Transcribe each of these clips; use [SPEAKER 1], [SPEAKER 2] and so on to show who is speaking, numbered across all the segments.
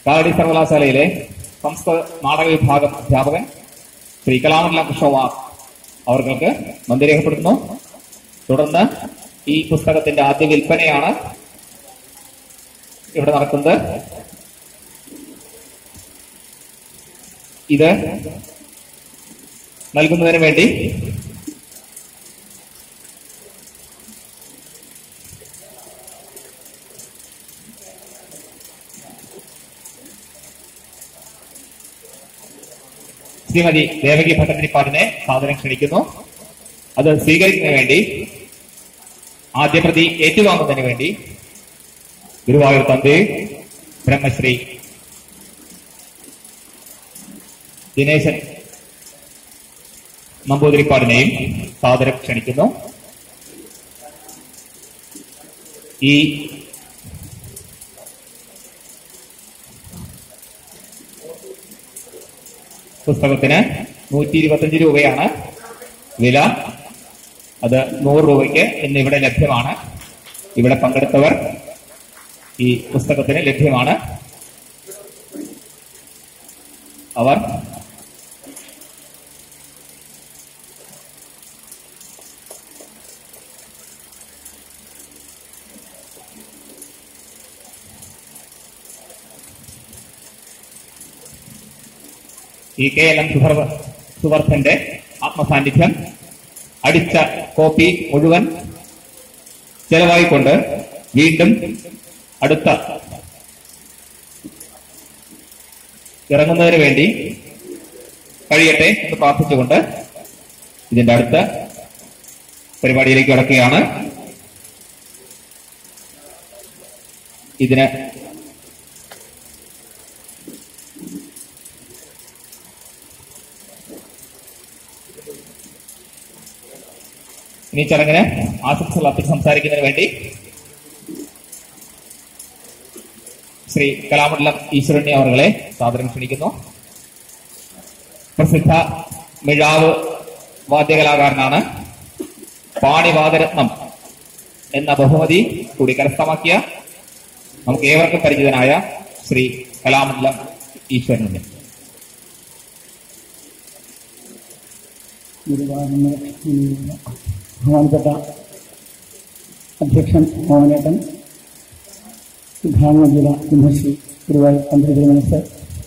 [SPEAKER 1] കാലടി സർവകലാശാലയിലെ സംസ്കൃത നാടക വിഭാഗം അധ്യാപകൻ ശ്രീ കലാമണ്ഡലം കൃഷ്ണകുമാർ അവർക്ക് നന്ദി രേഖപ്പെടുത്തുന്നു തുടർന്ന് ഈ പുസ്തകത്തിന്റെ ആദ്യ വിൽപ്പനയാണ് ഇവിടെ നടക്കുന്നത് ഇത് നൽകുന്നതിന് വേണ്ടി ശ്രീമതി ദേവകി ഭട്ടതിരിപ്പാടിനെ സാദരം ക്ഷണിക്കുന്നു അത് സ്വീകരിക്കുന്നതിന് വേണ്ടി ആദ്യ പ്രതി ഏറ്റുവാങ്ങുന്നതിന് വേണ്ടി ഗുരുവായൂർ തന്തേ ബ്രഹ്മശ്രീ ദിനേശൻ നമ്പൂതിരിപ്പാടിനെയും സാദരം ക്ഷണിക്കുന്നു ഈ പുസ്തകത്തിന് നൂറ്റി ഇരുപത്തഞ്ച് രൂപയാണ് വില അത് നൂറ് രൂപയ്ക്ക് ഇന്ന് ഇവിടെ ലഭ്യമാണ് ഇവിടെ പങ്കെടുത്തവർ ഈ പുസ്തകത്തിന് ലഭ്യമാണ് അവർ ഈ കെ എൽ എം സുഭർവ സുവർദ്ധന്റെ ആത്മസാന്നിധ്യം അടിച്ച കോപ്പി മുഴുവൻ ചെലവായിക്കൊണ്ട് വീണ്ടും അടുത്ത ഇറങ്ങുന്നതിന് വേണ്ടി കഴിയട്ടെ എന്ന് പ്രാർത്ഥിച്ചുകൊണ്ട് ഇതിന്റെ അടുത്ത പരിപാടിയിലേക്ക് കടക്കുകയാണ് ഇതിന് ഇനി ചടങ്ങിന് ആശംസകൾ അർപ്പിച്ച് സംസാരിക്കുന്നതിന് വേണ്ടി ശ്രീ കലാമണ്ഡലം ഈശ്വരണ്യ അവറുകളെ സാദരം ക്ഷണിക്കുന്നു പ്രസിദ്ധ മിഴാവ് വാദ്യകലാകാരനാണ് പാണിവാദരത്നം എന്ന ബഹുമതി കൂടി കരസ്ഥമാക്കിയ നമുക്ക് ഏവർക്കും പരിചിതനായ ശ്രീ കലാമണ്ഡലം ഈശ്വരനുണ്ട്
[SPEAKER 2] ഗുരുവായൂരിന് ബഹുമാനപ്പെട്ട അധ്യക്ഷൻ മോഹനേട്ടൻ സിദ്ധാരണ ജില്ല കുംഭശ്രീ ഗുരുവായൂർ തന്ത്രി തിരുമനസ്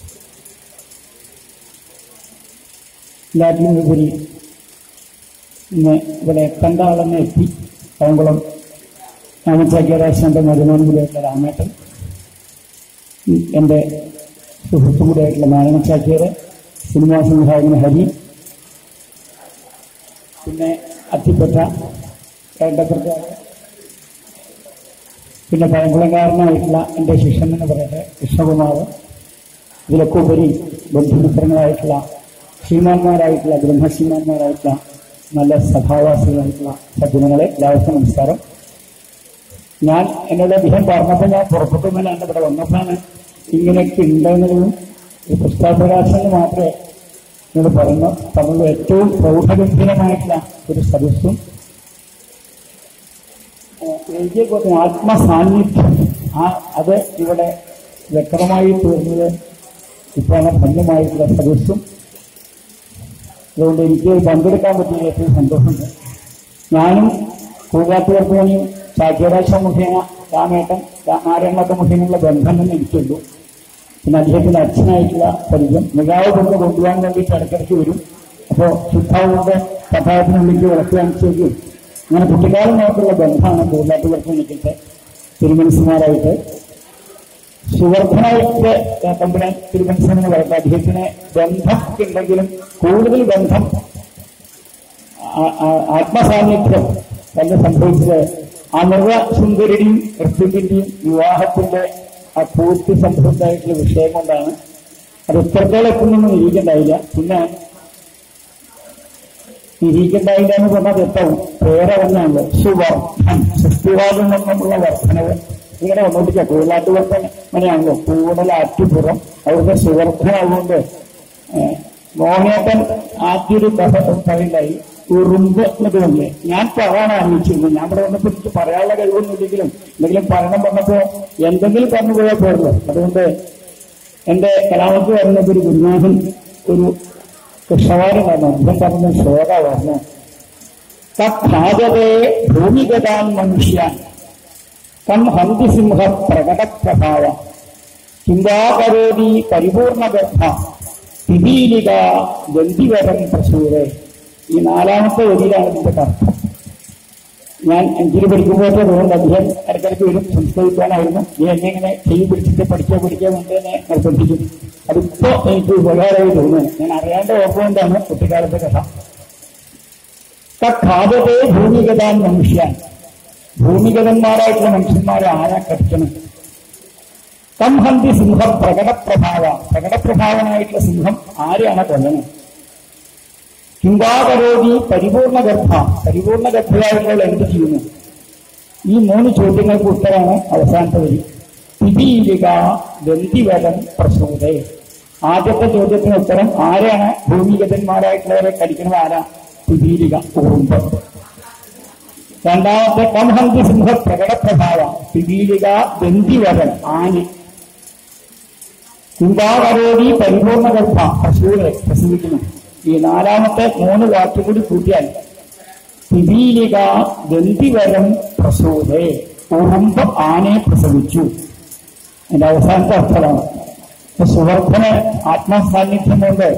[SPEAKER 2] എല്ലാറ്റിനും ഉപരി ഇന്ന് ഇവിടെ കണ്ട ആളെന്നെ എത്തി കായംകുളം രാമചാക്യരാശാന്റെ മരുമോൻ കൂടിയായിട്ടുള്ള രാമേട്ടൻ എൻ്റെ സുഹൃത്തും കൂടിയായിട്ടുള്ള നാരായണച്ചാക്യര് സിനിമാ സംവിധായകൻ ഹരി പിന്നെ അത്തിപ്പറ്റ വേണ്ടപ്പെട്ട പിന്നെ പഴങ്കുളംകാരനായിട്ടുള്ള എൻ്റെ ശിഷ്യൻ എന്ന് പറയട്ടെ കൃഷ്ണകുമാർ ഇതിലൊക്കെ ഉപരി ബന്ധുമിത്രങ്ങളായിട്ടുള്ള ശ്രീമാന്മാരായിട്ടുള്ള ബ്രഹ്മശ്രീമാന്മാരായിട്ടുള്ള നല്ല സഭാവാസികളായിട്ടുള്ള സജ്ജനങ്ങളെ എല്ലാവർക്കും നമസ്കാരം ഞാൻ എന്നോട് അദ്ദേഹം പറഞ്ഞപ്പോൾ ഞാൻ പുറപ്പെട്ടുമെന്നാണ് ഇവിടെ വന്നപ്പോഴാണ് ഇങ്ങനെയൊക്കെ ഉണ്ടെന്നതും ഈ പുസ്തകപ്രകാശനം മാത്രമേ നിങ്ങൾ പറയുന്നു പറഞ്ഞത് ഏറ്റവും പ്രൗഢഗംഭീരമായിട്ടുള്ള ഒരു സദസ്സും എഴുതിയ പോലെ ആത്മസാന്നിധ്യം ആ അത് ഇവിടെ വ്യക്തമായി തീർന്നത് ഇപ്പോഴാണ് ഭംഗിമായിട്ടുള്ള സദസ്സും അതുകൊണ്ട് എനിക്ക് പങ്കെടുക്കാൻ പറ്റിയ ഏറ്റവും സന്തോഷമുണ്ട് ഞാനും കൂകാട്ടുകർപ്പണിയും ചാക്യരാശ മുഖേന രാമേട്ടൻ നാരായണത്തെ മുഖേനയുള്ള ബന്ധം തന്നെ എനിക്കുള്ളൂ പിന്നെ അദ്ദേഹത്തിന്റെ അച്ഛനായിട്ടുള്ള പരിചയം മികാവ് കൊണ്ട് കൊണ്ടുപോകാൻ വേണ്ടിയിട്ട് ഇടയ്ക്കിടയ്ക്ക് വരും അപ്പോൾ ശുദ്ധാവുകൊണ്ട് പട്ടാളത്തിനുള്ളിലേക്ക് വിളക്ക് കാണിച്ചേക്കും അങ്ങനെ കുട്ടിക്കാലം നോക്കുള്ള ബന്ധമാണ് കൂടാട്ടുകൾക്ക് നിൽക്കട്ടെ തിരുമനസുമാരായിട്ട് സുവർദ്ധനായിട്ട് തമ്പുരാൻ തിരുമനസൻ എന്ന് പറയട്ടെ അദ്ദേഹത്തിന് ബന്ധം ഉണ്ടെങ്കിലും കൂടുതൽ ബന്ധം ആ- ആ- ആത്മസാന്നിധ്യം തന്നെ സംഭവിച്ചത് അമൃത സുന്ദരിയുടെയും ഋതുവിന്റെയും വിവാഹത്തിന്റെ ആ പൂർത്തി സംബന്ധമായിട്ടുള്ള വിഷയം കൊണ്ടാണ് അത് ഇത്രത്തോളം എത്തുന്നൊന്നും നിരീക്കുണ്ടായില്ല പിന്നെ നിരീക്കുണ്ടായില്ല എന്ന് പറഞ്ഞാൽ തെറ്റാവും പേരെ തന്നെയാണല്ലോ സുവർദ്ധൻ സൃഷ്ടിവാദം നിന്നുള്ള വർധനവ് ഇങ്ങനെ വന്നോണ്ടിരിക്കുക കൂടുതലാട്ട് വർദ്ധന അങ്ങനെയാണല്ലോ കൂടുതലാറ്റുപുറം അവിടുത്തെ സുവർദ്ധനാവുകൊണ്ട് ഏഹ്, മോഹനേട്ടൻ ആദ്യൊരു കഥ പറയുണ്ടായി ഉറുമ്പ് എന്നതുകൊണ്ട് ഞാൻ പറയാൻ ആരംഭിച്ചിരുന്നു ഞാൻ ഇവിടെ വന്നപ്പോൾ എനിക്ക് പറയാനുള്ള കഴിവൊന്നും ഇല്ലെങ്കിലും എന്തെങ്കിലും പറയണം പറഞ്ഞപ്പോ എന്തെങ്കിലും പറഞ്ഞു പോയാൽ പോരല്ലോ അതുകൊണ്ട് എന്റെ കലാമത്ത് വരുന്നത് ഒരു ഗുരുനാഥൻ ഒരു കൃഷ്ണവാരം പറഞ്ഞു ഇവൻ പറഞ്ഞ ശ്ലോക പറഞ്ഞു തദ്ഭാജതേ ഭൂമിഗതാൻ മനുഷ്യാൻ കം ഹന്തിസിംഹ പ്രകടപ്രഭാവ ചിന്താകരോതി പരിപൂർണഗർഭ പിപീലിക ഗന്ധിവരം പ്രസൂരെ ഈ നാലാമത്തെ വരിയിലാണ് ഇതിന്റെ അർത്ഥം ഞാൻ അഞ്ചിൽ പഠിക്കുമ്പോഴത്തെ അതുകൊണ്ട് അദ്ദേഹം ഇടയ്ക്കിടയ്ക്ക് വരും സംസ്കരിക്കാനായിരുന്നു ഈ എന്നെ ഇങ്ങനെ ചെയ്ത് പിടിച്ചിട്ട് പഠിക്കാൻ പഠിക്കാൻ വേണ്ടി തന്നെ നിർബന്ധിക്കും അതിപ്പോ എനിക്ക് ഉപകാരമായി തോന്നുന്നു ഞാൻ അറിയാണ്ട് ഓർമ്മകൊണ്ടാണ് കുട്ടിക്കാലത്തെ കഥ തദ്ഘാതത്തെ ഭൂമിഗതാൻ മനുഷ്യാൻ ഭൂമിഗതന്മാരായിട്ടുള്ള മനുഷ്യന്മാരെ ആരാ കടിക്കണം തം ഹന്തി സിംഹം പ്രകടപ്രഭാവ പ്രകടപ്രഭാവനായിട്ടുള്ള സിംഹം ആരെയാണ് കൊല്ലണം ചിന്താകരോഗി പരിപൂർണ ഗർഭ പരിപൂർണ ഗർഭയായിട്ടുള്ള എന്ത് ചെയ്യുന്നു ഈ മൂന്ന് ചോദ്യങ്ങൾക്ക് ഉത്തരമാണ് അവസാനത്തെ വരി പിപീലിക ഗന്ധിവരം പ്രസൂതേ ആദ്യത്തെ ചോദ്യത്തിന് ഉത്തരം ആരെയാണ് ഭൂമിഗതന്മാരായിട്ടുള്ളവരെ കടിക്കുന്നത് ആരാ പിപീലിക ഉറുമ്പ് രണ്ടാമത്തെ കംഹന്തി സിംഹ പ്രകടപ്രഭാവ പിപീലിക ഗന്ധിവരൻ ആനി കുംഭാകരോടി പരിപൂർണ ഗർഭ പശുവിനെ പ്രസവിക്കുന്നു ഈ നാലാമത്തെ മൂന്ന് വാക്യം കൂടി കൂട്ടിയാൽ പിപീലിക ഗന്ധിവരം പ്രസൂതേ ഉറുമ്പ് ആനയെ പ്രസവിച്ചു എന്റെ അവസാനത്തെ അർത്ഥമാണ് സുവർദ്ധന് ആത്മസാന്നിധ്യം കൊണ്ട്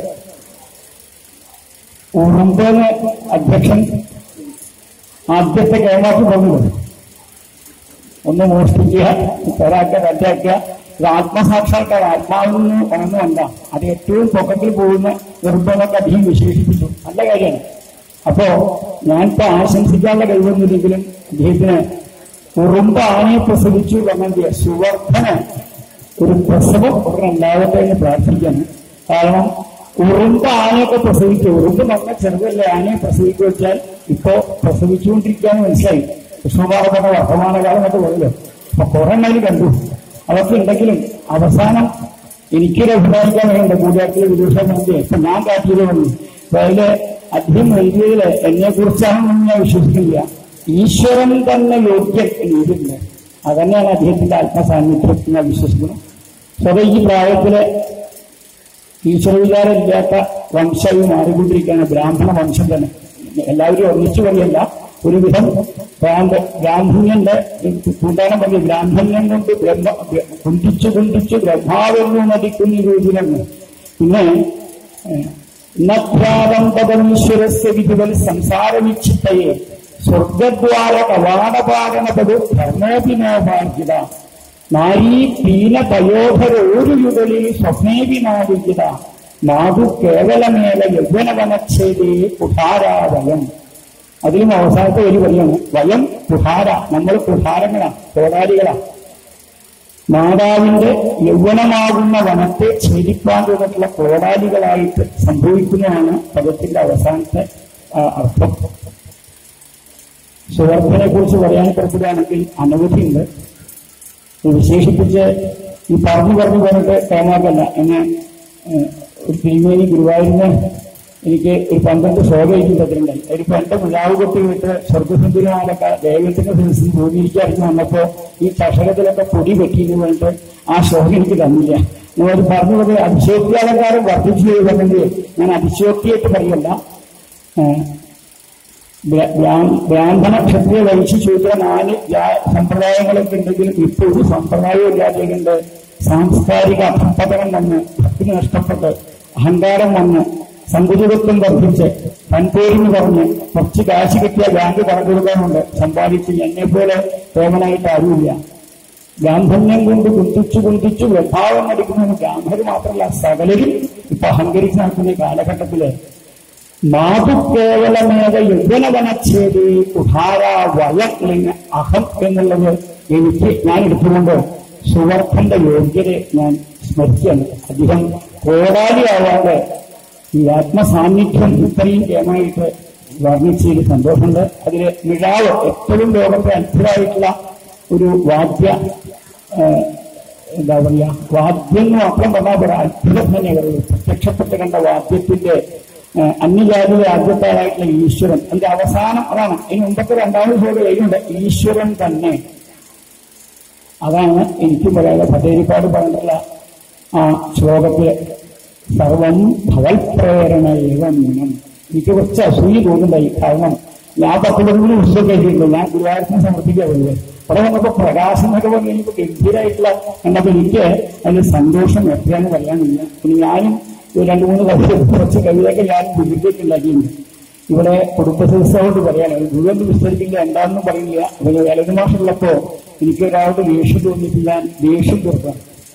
[SPEAKER 2] ഉറുമ്പെന്ന് അധ്യക്ഷൻ ആദ്യത്തെ കേരളത്തിൽ പറഞ്ഞു ഒന്ന് മോഷ്ടിക്കുക ഒരാൾക്ക് രണ്ടാക്കുക ഇത് ആത്മസാക്ഷാത്കാരം ആത്മാവിൽ നിന്ന് ഉണർന്നുമല്ല അത് ഏറ്റവും പൊക്കത്തിൽ പോകുന്ന നിർബന്ധമൊക്കെ അധികം വിശേഷിപ്പിച്ചു നല്ല കാര്യമാണ് അപ്പോ ഞാനിപ്പോ ആശംസിക്കാനുള്ള കഴിവൊന്നുമില്ലെങ്കിലും അദ്ദേഹത്തിന് ഉറുമ്പ് ആനയെ പ്രസവിച്ചു പറഞ്ഞ സുവർദ്ധന് ഒരു പ്രസവം ഉടനെ ഉണ്ടാവട്ടെ എന്ന് പ്രാർത്ഥിക്കാണ് കാരണം ഉറുമ്പ് ആനയൊക്കെ പ്രസവിച്ചു ഉറുമ്പ് നമ്മൾ ചെറുതല്ലേ ആനയെ പ്രസവിച്ചു വെച്ചാൽ ഇപ്പോ പ്രസവിച്ചുകൊണ്ടിരിക്കുകയെന്ന് മനസ്സിലായി കൃഷ്ണഭാരതയുടെ വർത്തമാനകാലം എന്നൊക്കെ പറയല്ലോ അപ്പൊ കുറെ മേല് കണ്ടു അതൊക്കെ ഉണ്ടെങ്കിലും അവസാനം എനിക്കൊരു അഭിപ്രായിക്കാൻ വേണ്ട കൂട്ടുകാർക്ക് വിദൂഷണം വേണ്ടി ഇപ്പൊ ഞാൻ കാട്ടിയത് വന്നു അപ്പൊ അതില് അദ്ദേഹം എഴുതിയതില് എന്നെ കുറിച്ചാണെന്നൊന്നും ഞാൻ വിശ്വസിക്കുന്നില്ല ഈശ്വരൻ തന്നെ യോഗ്യൻ എന്ന് എഴുതിയിട്ടുണ്ട് അതന്നെയാണ് അദ്ദേഹത്തിന്റെ ആത്മസാന്നിധ്യം എന്ന് ഞാൻ വിശ്വസിക്കുന്നു സ്വതം ഈ പ്രായത്തില് ഈശ്വരവിചാരം ഇല്ലാത്ത വംശവും മാറിക്കൊണ്ടിരിക്കുകയാണ് ബ്രാഹ്മണ വംശം തന്നെ എല്ലാവരും ഒന്നിച്ചു പറയല്ല ഒരുവിധം ഭ്രാന്ത് ബ്രാഹ്മണ്യന്റെ കൂട്ടാനം പറഞ്ഞ ബ്രാഹ്മണ്യം കൊണ്ട് ബ്രഹ്മ കുന്തിച്ചു കുന്തിച്ചു ബ്രഹ്മാവെന്നു നടിക്കുന്ന രൂപിലെന്ന് പിന്നെ നഭ്യാതം പദമീശ്വരസ്യ വിധിവൽ സംസാരവിച്ഛിത്തയെ സ്വർഗദ്വാര കവാടപാലനപതു ധർമ്മോപിനോഭാഗ്യത നാരീ പീന പയോധരോരു യുഗളിൽ സ്വപ്നേവിനാവിജിത മാതു കേവലമേല യൗവനവനച്ഛേദേ കുഠാരാവയം അതിലും അവസാനത്തെ ഒരു വഴിയാണ് വയം കുഠാര നമ്മൾ കുഠാരങ്ങളാണ് കോടാലികളാണ് മാതാവിന്റെ യൗവനമാകുന്ന വനത്തെ ഛേദിക്കാൻ തോന്നിട്ടുള്ള കോടാലികളായിട്ട് സംഭവിക്കുന്നതാണ് പദത്തിന്റെ അവസാനത്തെ ആ, അർത്ഥം സുവർദ്ധനെ കുറിച്ച് പറയാൻ പുറപ്പെടുകയാണെങ്കിൽ അനവധിയുണ്ട് ഇത് വിശേഷിപ്പിച്ച് ഈ പറഞ്ഞു പറഞ്ഞു പറഞ്ഞിട്ട് കേമാക്കല്ല എന്നെ ഏഹ്, ഒരു തിരുമേനി ഗുരുവായൂരിന് എനിക്ക് ഒരു പന്ത്രണ്ട് ശ്ലോകം എനിക്ക് തന്നിട്ടുണ്ടായി അതിലിപ്പോ എന്റെ മിഴാവ് കൊട്ടി വിട്ട് സ്വർഗസുന്ദരമാരൊക്കെ ദൈവത്തിന്റെ ദിവസം ഭൂമിയിലേക്ക് വന്നപ്പോ ഈ ചഷകത്തിലൊക്കെ പൊടി വെട്ടിയെന്ന് പറഞ്ഞിട്ട് ആ ശ്ലോകം എനിക്ക് തന്നില്ല നിങ്ങൾ പറഞ്ഞു പോലെ അതിശയോക്തിയാലങ്കാരം വർദ്ധിച്ചു ചെയ്തിട്ടുണ്ടെങ്കിൽ ഞാൻ അതിശയോക്തിയായിട്ട് പറയല്ല ഏഹ്, ബ്രാ- ബ്രാ- ബ്രാഹ്മണ ക്ഷത്രിയ വൈശ്യ ശൂദ്ര നാല് ജാ- സമ്പ്രദായങ്ങളൊക്കെ ഉണ്ടെങ്കിലും ഇപ്പോൾ ഒരു സമ്പ്രദായവും ഇല്ലാതെയുണ്ട് സാംസ്കാരിക അധപ്പതനം വന്ന് ഭക്തി നഷ്ടപ്പെട്ട് അഹങ്കാരം വന്ന് സങ്കുചിതത്വം വർദ്ധിച്ച് തൻപേരിന്ന് പറഞ്ഞ് കുറച്ച് കാശ് കിട്ടിയ ബാങ്ക് പറഞ്ഞു കൊടുക്കാനുണ്ട് സമ്പാദിച്ച് എന്നെ പോലെ തോമനായിട്ട് ആരുമില്ല ഗാന്ധന്യം കൊണ്ട് കുന്തിച്ചു കുന്തിച്ചു വ്യഭാവം നടിക്കുന്ന ബ്രാഹ്മണർ മാത്രമല്ല സകലരും ഇപ്പൊ അഹങ്കരിച്ച് നടക്കുന്ന ഈ കാലഘട്ടത്തില് മാതുക്കേവലമേത യൗവനവനച്ഛേദി കുഠാര വയം അല്ലെങ്കിൽ അഹം എന്നുള്ളത് എനിക്ക് ഞാൻ എടുത്തുകൊണ്ട് സുവർദ്ധന്റെ യോഗ്യതയെ ഞാൻ സ്മരിക്കുകയാണ് അദ്ദേഹം കോടാലിയാവാതെ ഈ ആത്മസാന്നിധ്യം ഇത്രയും കേമായിട്ട് വർണ്ണിച്ചതിൽ സന്തോഷമുണ്ട് അതിൽ മിഴാവ് എപ്പോഴും ലോകത്തെ അത്ഭുതമായിട്ടുള്ള ഒരു വാദ്യ ഏഹ്, എന്താ പറയാ വാദ്യം എന്ന് മാത്രം പറഞ്ഞാൽ പോരാ അത്ഭുതം തന്നെ പറയുന്നത് പ്രത്യക്ഷപ്പെട്ട് കണ്ട വാദ്യത്തിന്റെ ഏഹ്, അന്യജാതിയിലെ ആദ്യത്താളായിട്ടുള്ള ഈശ്വരൻ അതിന്റെ അവസാനം അതാണ് ഇനി മുമ്പത്തെ രണ്ടാമത് ശ്ലോകം എഴുതുണ്ട് ഈശ്വരൻ തന്നെ അതാണ് എനിക്കും പറയാനുള്ള ഭട്ടേരിപ്പാട് പറഞ്ഞിട്ടുള്ള ആ ശ്ലോകത്തിലെ സർവം ഭവൽപ്രേരണ ഏവം എനിക്ക് കുറച്ച് അസൂയ തോന്നുണ്ടായി കാരണം ഞാൻ പത്ത് പതിമൂന്ന് പുസ്തകം കഴിച്ചിട്ടുണ്ട് ഞാൻ ഗുരുവായൂരത്തിന് സമർപ്പിക്കാറുള്ളത് അവിടെ വന്നപ്പോ പ്രകാശം എന്നൊക്കെ പറഞ്ഞു കഴിഞ്ഞപ്പോ ഗംഭീരമായിട്ടുള്ള കണ്ടപ്പോ എനിക്ക് അതിന്റെ സന്തോഷം എത്രയാന്ന് പറയാനില്ല പിന്നെ ഞാനും ഒരു രണ്ട് മൂന്ന് കവിത കുറച്ച് കവിതയൊക്കെ ഞാൻ ബുദ്ധിമുട്ടൊക്കെ ഉണ്ടാക്കിയിട്ടുണ്ട് ഇവിടെ കുടുംബസംസ്ഥയോട് പറയാണ് മുഴുവൻ വിസ്തരിക്കില്ല എന്താണെന്ന് പറയില്ല അതിന് വലതു മാസമുള്ളപ്പോ എനിക്ക് ഒരാളുടെ ദേഷ്യം തോന്നിയിട്ട് ഞാൻ ദേഷ്യം തീർക്കാം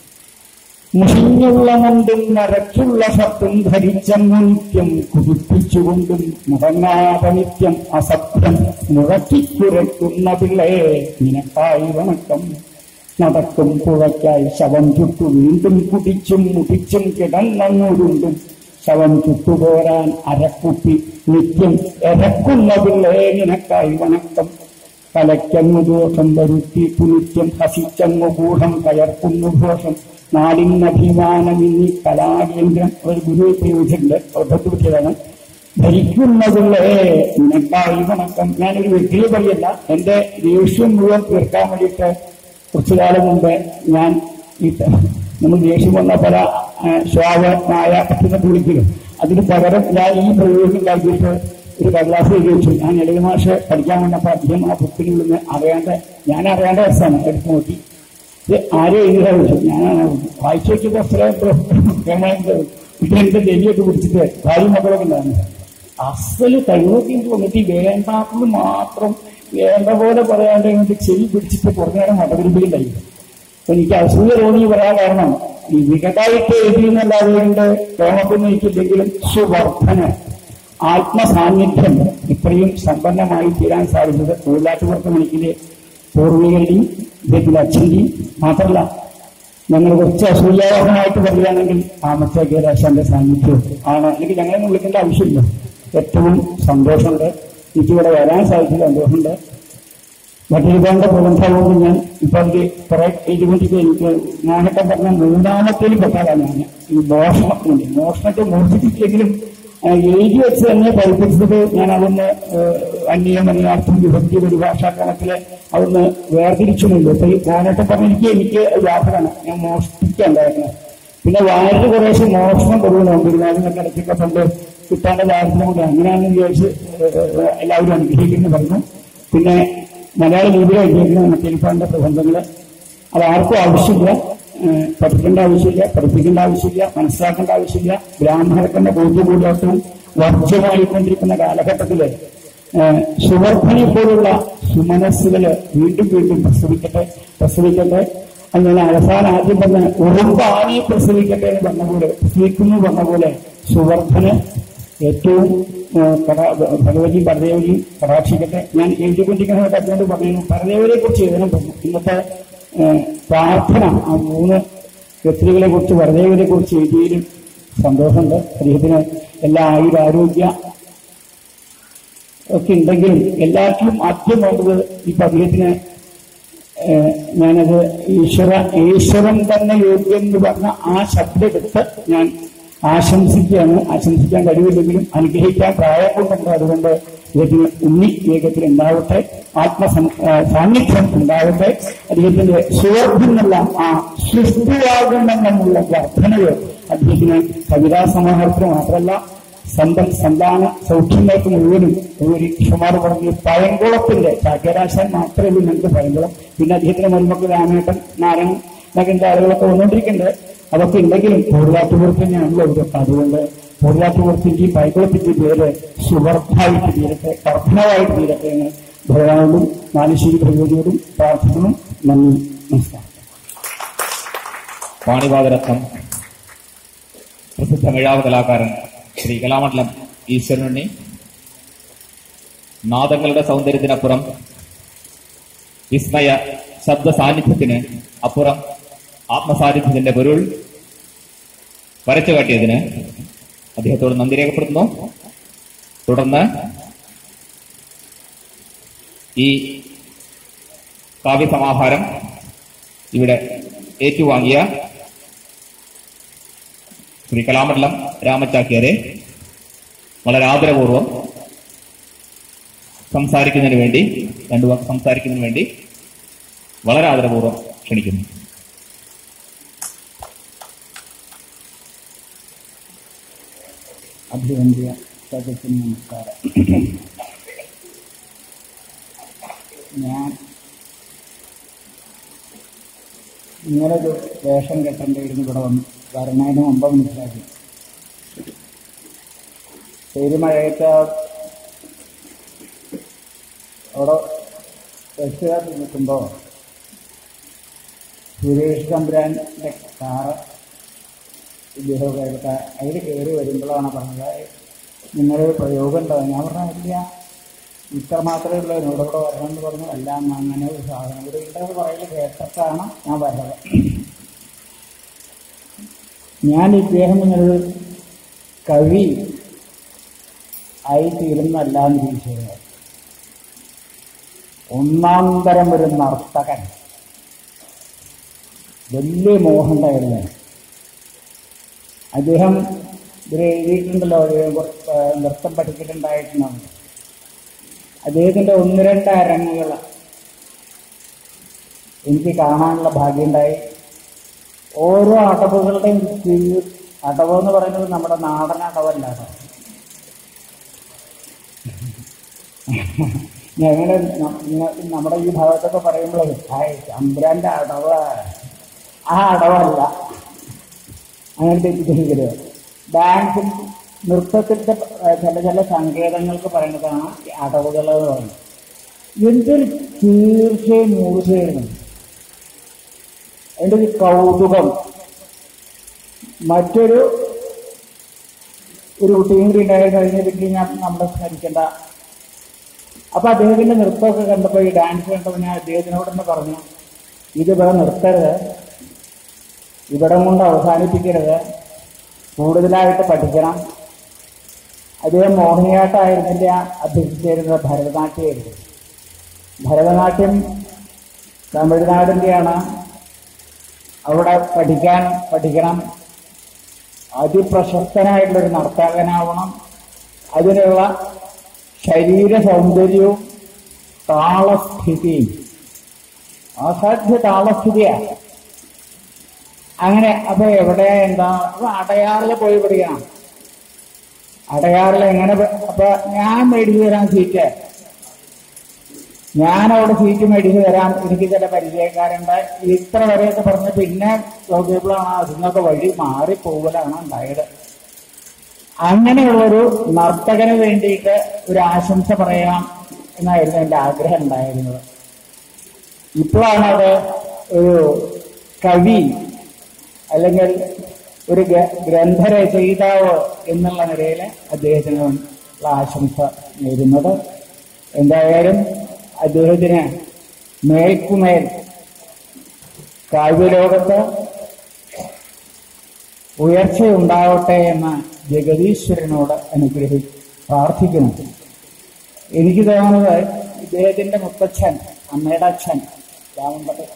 [SPEAKER 2] മുഷിഞ്ഞുള്ള മുണ്ടും നരച്ചുള്ള ഷർട്ടും ധരിച്ചങ്ങു നിത്യം കുതിപ്പിച്ചുകൊണ്ടും മുടങ്ങാതെ നിത്യം അസത്യം മുഴക്കിക്കുരയ്ക്കുന്ന പിള്ളയെ നിനക്കായി വണക്കം നടക്കും പുഴയ്ക്കായി ശവം ചുട്ടു വീണ്ടും കുടിച്ചും മുടിച്ചും കിടന്നങ്ങോടുണ്ടും ശവം ചുട്ടുപോരാൻ അരക്കുപ്പി നിത്യം എരക്കുന്ന പിള്ളയെ നിനക്കായി വണക്കം തലയ്ക്കങ്ങു ദോഷം വരുത്തി പുനിത്യം ഹസിച്ചങ്ങു ഗൂഢം കയർക്കുന്നു ദോഷം നാടിനഭിമാനമിന്നി കലാകേന്ദ്രം ഒരു ഗുരു പ്രയോഗിച്ചിട്ടുണ്ട് പദ്ധതി പറ്റിയതാണ് ധരിക്കുന്നതുള്ളേ നിനക്കായി വണക്കം ഞാനൊരു വ്യക്തിയെ പറയല്ല എന്റെ ദേഷ്യം മുഴുവൻ തീർക്കാൻ വേണ്ടിയിട്ട് കുറച്ചു കാലം മുമ്പ് ഞാൻ ഈ ത- നമ്മൾ ദേഷ്യം വന്ന പല ആ, ശ്വാവമായ പറ്റുന്ന വിളിക്കലും അതിന് പകരം ഞാൻ ഈ പ്രയോഗം കഴിഞ്ഞിട്ട് ഒരു കടലാസ് എഴുതി വെച്ചു ഞാൻ എളിയ മാഷ് പഠിക്കാൻ വന്നപ്പോൾ അദ്ദേഹം ആ ബുക്കിൽ നിന്ന് അറിയാണ്ട് ഞാൻ അറിയാണ്ട രസമാണ് എടുത്ത് നോക്കി ഇത് ആരെ എഴുതിയാ വെച്ചു ഞാനാണ് വായിച്ചു വെച്ചത് അത്ര പിന്നെ എന്റെ ഡൽഹിയൊക്കെ പിടിച്ചിട്ട് ഭാര്യ മക്കളൊക്കെ ഉണ്ടായിരുന്നു അസല് കഴിവൊക്കെ വന്നിട്ട് ഈ വേണ്ടാത്തത് മാത്രം വേണ്ട പോലെ പറയാണ്ട് ഇങ്ങോട്ട് ചെവി പിടിച്ചിട്ട് കുറഞ്ഞ നേരം മതവിരുമ്പിലും അപ്പൊ എനിക്ക് അസൂയ തോന്നി പറയാൻ കാരണം ഈ വികടായിട്ട് എഴുതിയെന്നല്ലാതെ കൊണ്ട് പ്രേമത്തിന് എനിക്കില്ലെങ്കിലും സുവർദ്ധന ആത്മസാന്നിധ്യം ഇത്രയും സമ്പന്നമായി തീരാൻ സാധിച്ചത് തൊഴിലാറ്റുപുറത്ത് മണിക്കിലെ പൂർവികരുടെയും ഇദ്ദേഹത്തിന്റെ അച്ഛന്റെയും മാത്രമല്ല ഞങ്ങൾ കുറച്ച് അസൂയാവഹമായിട്ട് പറയുകയാണെങ്കിൽ താമസ കേരാശാന്റെ സാന്നിധ്യം ആണ് എനിക്ക് ഞങ്ങളൊന്നും വിളിക്കേണ്ട ആവശ്യമില്ല ഏറ്റവും സന്തോഷമുണ്ട് എനിക്കിവിടെ വരാൻ സാധിച്ചത് സന്തോഷമുണ്ട് മറ്റൊരുപാട് പ്രബന്ധവും ഞാൻ ഇപ്പൊ അതിൽ കുറെ എഴുതിക്കൊണ്ടിരിക്കുക എനിക്ക് ഞാനൊക്കെ പറഞ്ഞ മൂന്നാമത്തേലും പെട്ടാലാണ് ഞാൻ ഈ മോഷണത്തിനുണ്ട് മോഷണത്തെ മോഷിച്ചിട്ടില്ലെങ്കിലും ആ, എഴുതി വെച്ച് തന്നെ പഠിപ്പിച്ചത് ഞാൻ അതൊന്ന് അന്യമന്യാർത്ഥം വിഭക്തി പരിഭാഷാക്രമത്തില് അതൊന്ന് വേർതിരിച്ചുമില്ല ഇപ്പൊ ഈ മോനൊക്കെ പറഞ്ഞെനിക്ക് എനിക്ക് യാത്രയാണ് ഞാൻ മോഷ്ടിക്കണ്ടായിരുന്നു പിന്നെ വായന കുറേശ്ശെ മോഷണം കൊടുക്കണം പെരുമാറുന്നൊക്കെ ഇടയ്ക്കൊക്കെ പണ്ട് കിട്ടാണ്ട ദാരിദ്ര്യം കൊണ്ട് അങ്ങനെയാണെന്ന് വിചാരിച്ച് ഏഹ്, എല്ലാവരും അനുഗ്രഹിക്കുന്നു പറഞ്ഞു പിന്നെ മലയാള ലിപിയിൽ എഴുതിയിരിക്കുന്ന മറ്റേലിപ്പാന്റെ പ്രബന്ധങ്ങള് അത് ആർക്കും ആവശ്യമില്ല ഏഹ്, പഠിക്കേണ്ട ആവശ്യമില്ല പഠിപ്പിക്കേണ്ട ആവശ്യമില്ല മനസ്സിലാക്കേണ്ട ആവശ്യമില്ല ബ്രാഹ്മണത്തിന്റെ ബോധ്യഭൂതാസവും വർജ്യമായിക്കൊണ്ടിരിക്കുന്ന കാലഘട്ടത്തില് ഏഹ്, സുവർദ്ധനെ പോലുള്ള സുമനസ്സുകള് വീണ്ടും വീണ്ടും പ്രസവിക്കട്ടെ പ്രസവിക്കട്ടെ അങ്ങനെ അവസാനം ആദ്യം പറഞ്ഞ ഉറുമ്പാനി പ്രസവിക്കട്ടെ എന്ന് പറഞ്ഞ പോലെ പ്രസവിക്കുന്നു പറഞ്ഞ പോലെ സുവർദ്ധന് ഏറ്റവും ആ, കടാ- ഭഗവതി പരദേവനെയും കടാക്ഷിക്കട്ടെ ഞാൻ എഴുതിക്കൊണ്ടിരിക്കുന്ന അതുകൊണ്ട് പറയുന്നു പരദേവനെ കുറിച്ച് എഴുതണം പറഞ്ഞു ഇന്നത്തെ ആ, പ്രാർത്ഥന ആ മൂന്ന് വ്യക്തികളെ കുറിച്ച് പരദേവനെ കുറിച്ച് എഴുതിയതിലും സന്തോഷമുണ്ട് അദ്ദേഹത്തിന് എല്ലാ ആയുരാരോഗ്യ ഒക്കെ ഉണ്ടെങ്കിലും എല്ലാവർക്കും ആദ്യം വേണ്ടത് ഇപ്പൊ അദ്ദേഹത്തിന് ഏഹ് ഞാനത് ഈശ്വര ഈശ്വരൻ തന്നെ യോഗ്യൻ എന്ന് പറഞ്ഞ ആ ശബ്ദം എടുത്ത് ഞാൻ ആശംസിക്കുകയാണ് ആശംസിക്കാൻ കഴിവില്ലെങ്കിലും അനുഗ്രഹിക്കാൻ പ്രായം കൊണ്ടുണ്ട് അതുകൊണ്ട് അദ്ദേഹത്തിന് ഉണ്ണി വേഗത്തിൽ ഉണ്ടാവട്ടെ ആത്മ സാന്നിധ്യം ഉണ്ടാവട്ടെ അദ്ദേഹത്തിന്റെ സുവർദ്ധെന്നുള്ള ആ സൃഷ്ടിയാകുമെന്നുള്ള വർധനവ് അദ്ദേഹത്തിന് കവിതാ സമാഹാരത്തിന് മാത്രമല്ല സ്വന്തം സന്താന സൗഖ്യങ്ങൾക്ക് മുഴുവനും ഒരു ക്ഷമാർ പറഞ്ഞ് പയങ്കുളത്തിന്റെ ചാക്യരാശൻ മാത്രമേ ഉള്ളൂ ഞങ്ങൾക്ക് പയങ്കുളം പിന്നെ അദ്ദേഹത്തിന്റെ മരുമക്കൾ രാമേട്ടൻ നാരായണൻ എന്നൊക്കെ ആളുകളൊക്കെ വന്നുകൊണ്ടിരിക്കുന്നുണ്ട് അതൊക്കെ ഉണ്ടെങ്കിലും പൂർവാറ്റുപുറത്ത് തന്നെയാണല്ലോ ഇവരൊക്കെ അതുകൊണ്ട് പൂർവാറ്റുപുറത്തിന്റെ പൈകുളത്തിന്റെ പേര് സുവർദ്ധായിട്ട് തീരട്ടെ വർദ്ധനവായിട്ട് തീരട്ടെ എന്ന് ഭഗവാനോടും മാനസിക ഭഗവതിയോടും പ്രാർത്ഥിക്കുന്നു നന്ദി നമസ്കാരം
[SPEAKER 1] വാണിപാതരത്നം പ്രസിദ്ധ മിഴാവ് കലാകാരൻ ശ്രീ കലാമണ്ഡലം ഈശ്വരനുണ്ണി നാദങ്ങളുടെ സൗന്ദര്യത്തിനപ്പുറം വിസ്മയ ശബ്ദ സാന്നിധ്യത്തിന് അപ്പുറം ആത്മസാന്നിധ്യത്തിന്റെ പൊരുൾ വരച്ചു കാട്ടിയതിന് അദ്ദേഹത്തോട് നന്ദി രേഖപ്പെടുത്തുന്നു തുടർന്ന് ഈ കാവ്യസമാഹാരം ഇവിടെ ഏറ്റുവാങ്ങിയ ശ്രീ കലാമണ്ഡലം രാമചാക്യാരെ വളരെ ആദരപൂർവം സംസാരിക്കുന്നതിന് വേണ്ടി രണ്ടു വാക്ക് സംസാരിക്കുന്നതിന് വേണ്ടി വളരെ ആദരപൂർവം ക്ഷണിക്കുന്നു
[SPEAKER 2] അഭിവന്ദ്യ സദസ്സിന് നമസ്കാരം ഞാൻ ഇങ്ങനൊരു വേഷം കെട്ടേണ്ടിയിരുന്നു ഇവിടെ വന്നു വരണതിന് മുമ്പ് മനസ്സിലാക്കി പെരുമഴയത്ത് അവിടെ ബസ് നിൽക്കുമ്പോൾ സുരേഷ് തമ്പുരാൻ്റെ കാറ് ഇദ്ദേഹമൊക്കെ എടുത്ത അതിൽ കയറി വരുമ്പോഴാണ് പറഞ്ഞത് നിങ്ങളൊരു പ്രയോഗം ഉണ്ടോ ഞാൻ പറഞ്ഞ ഇല്ല ഇത്ര മാത്രമേ ഉള്ളൂ എന്നോട് ഇവിടെ വരണം എന്ന് പറഞ്ഞു അല്ല അന്ന് അങ്ങനെ ഒരു സാധനം ഇവിടെ ഉണ്ടെന്ന് പറയൽ കേട്ടിട്ടാണ് ഞാൻ വരുന്നത് ഞാൻ ഇദ്ദേഹം നിങ്ങളൊരു കവി ആയി തീരുന്നല്ല എന്ന് ചോദിച്ചത് ഒന്നാം തരം ഒരു നർത്തകൻ വലിയ മോഹമുണ്ടായിരുന്നു അദ്ദേഹം ഇതിൽ എഴുതിയിട്ടുണ്ടല്ലോ അദ്ദേഹം കുറച്ച് നൃത്തം പഠിച്ചിട്ടുണ്ടായിട്ടുണ്ടാവും അദ്ദേഹത്തിന്റെ ഒന്ന് രണ്ട് അരങ്ങുകൾ എനിക്ക് കാണാനുള്ള ഭാഗ്യമുണ്ടായി ഓരോ അടവുകളുടെയും കീഴ് അടവ് എന്ന് പറയുന്നത് നമ്മുടെ നാടൻ അടവല്ല കേട്ടോ ഞങ്ങളുടെ ന- ന- നമ്മുടെ ഈ ഭാഗത്തൊക്കെ പറയുമ്പോൾ ഹായ് ചന്ദ്രന്റെ അടവ് ആ അടവല്ല അങ്ങനെ തെറ്റിദ്ധരിക്കരുത് ഡാൻസിൽ നൃത്തത്തിന്റെ ഏഹ്, ചില ചില സങ്കേതങ്ങൾക്ക് പറയുന്നതാണ് ഈ അടവുകൾ എന്ന് പറയുന്നത് എന്തൊരു തീർച്ചയായും മൂർച്ചയായിരുന്നു അതിൻ്റെ ഒരു കൗതുകം മറ്റൊരു ഒരു കുട്ടിയും കൂടി ഉണ്ടായി കഴിഞ്ഞിട്ട് ഞാൻ നമ്മളെ സ്മരിക്കേണ്ട അപ്പൊ അദ്ദേഹത്തിന്റെ നൃത്തമൊക്കെ കണ്ടപ്പോൾ ഈ ഡാൻസ് കണ്ടപ്പോൾ ഞാൻ അദ്ദേഹത്തിനോട് തന്നെ പറഞ്ഞു ഇത് ഇവിടെ നിർത്തരുത് ഇവിടം കൊണ്ട് അവസാനിപ്പിക്കരുത് കൂടുതലായിട്ട് പഠിക്കണം അദ്ദേഹം മോഹിനിയാട്ടമായിരുന്നില്ല അഭ്യസിച്ചിരുന്നത് ഭരതനാട്യമായിരുന്നു ഭരതനാട്യം തമിഴ്നാടിൻ്റെയാണ് അവിടെ പഠിക്കാൻ പഠിക്കണം അതിപ്രശസ്തനായിട്ടുള്ളൊരു നർത്തകനാവണം അതിനുള്ള ശരീര സൗന്ദര്യവും താളസ്ഥിതിയും അസാധ്യ താളസ്ഥിതിയാണ് അങ്ങനെ അപ്പൊ എവിടെ എന്താ അപ്പൊ അടയാറിൽ പോയി പഠിക്കണം അടയാറിൽ എങ്ങനെ പ- അപ്പൊ ഞാൻ മേടിച്ചു തരാം സീറ്റ് ഞാൻ അവിടെ സീറ്റ് മേടിച്ചു തരാം എനിക്ക് ചില പരിചയക്കാരുണ്ട് ഇത്ര വരെയൊക്കെ പറഞ്ഞ് പിന്നെ നോക്കിയപ്പോഴാണ് അതിനൊക്കെ വഴി മാറിപ്പോകലാണ് ഉണ്ടായത് അങ്ങനെയുള്ളൊരു നർത്തകന് വേണ്ടിയിട്ട് ഒരു ആശംസ പറയാം എന്നായിരുന്നു എൻ്റെ ആഗ്രഹം ഉണ്ടായിരുന്നത് ഇപ്പോഴാണ് അത് ഒരു കവി അല്ലെങ്കിൽ ഒരു ഗ- ഗ്രന്ഥരചയിതാവ് എന്നുള്ള നിലയിൽ അദ്ദേഹത്തിന് ഉള്ള ആശംസ നേരുന്നത് എന്തായാലും അദ്ദേഹത്തിന് മേൽക്കുമേൽ കാവ്യലോകത്ത് ഉയർച്ചയുണ്ടാവട്ടെ എന്ന് ജഗദീശ്വരനോട് അനുഗ്രഹി പ്രാർത്ഥിക്കുന്നു എനിക്ക് തോന്നുന്നത് ഇദ്ദേഹത്തിന്റെ മുത്തച്ഛൻ അമ്മയുടെ അച്ഛൻ രാമമ്പതി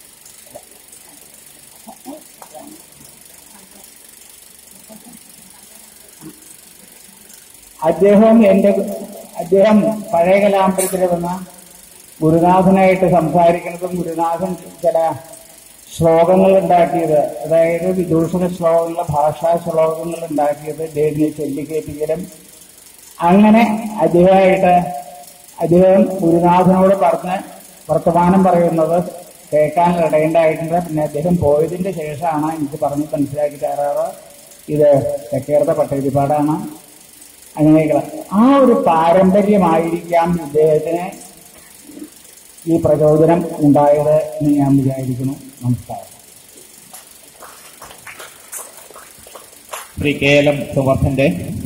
[SPEAKER 2] അദ്ദേഹം എന്റെ അദ്ദേഹം പഴയ കലാമ്പലത്തിൽ വന്ന ഗുരുനാഥനായിട്ട് സംസാരിക്കുന്നതും ഗുരുനാഥൻ ചില ശ്ലോകങ്ങൾ ഉണ്ടാക്കിയത് അതായത് വിദൂഷണ ശ്ലോകങ്ങൾ ഭാഷാ ശ്ലോകങ്ങൾ ഉണ്ടാക്കിയത് ദേവിയെ ചൊല്ലിക്കേറ്റിക്കലും അങ്ങനെ അദ്ദേഹമായിട്ട് അദ്ദേഹം ഗുരുനാഥനോട് പറഞ്ഞ് വർത്തമാനം പറയുന്നത് കേൾക്കാൻ ഇടയുണ്ടായിട്ടുണ്ട് പിന്നെ അദ്ദേഹം പോയതിന്റെ ശേഷമാണ് എനിക്ക് പറഞ്ഞ് മനസ്സിലാക്കി തരാറ് ഇത് തെക്കേർത്ത പട്ടേരിപ്പാടാണ് അങ്ങനെയൊക്കെ ആ ഒരു പാരമ്പര്യമായിരിക്കാം ഇദ്ദേഹത്തിന് ഈ പ്രചോദനം ഉണ്ടായത് എന്ന് ഞാൻ വിചാരിക്കുന്നു നമസ്കാരം
[SPEAKER 1] ശ്രീ കെ എൽ എം സുവർദ്ധന്റെ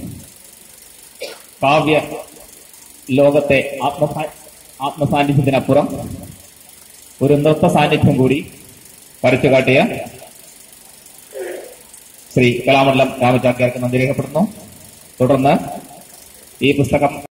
[SPEAKER 1] കാവ്യ ലോകത്തെ ആത്മസാ ആത്മസാന്നിധ്യത്തിനപ്പുറം ഒരു നൃത്ത സാന്നിധ്യം കൂടി വരച്ചു കാട്ടിയ ശ്രീ കലാമണ്ഡലം രാമചാക്യാർക്ക് നന്ദി രേഖപ്പെടുന്നു തുടർന്ന് ഈ പുസ്തകം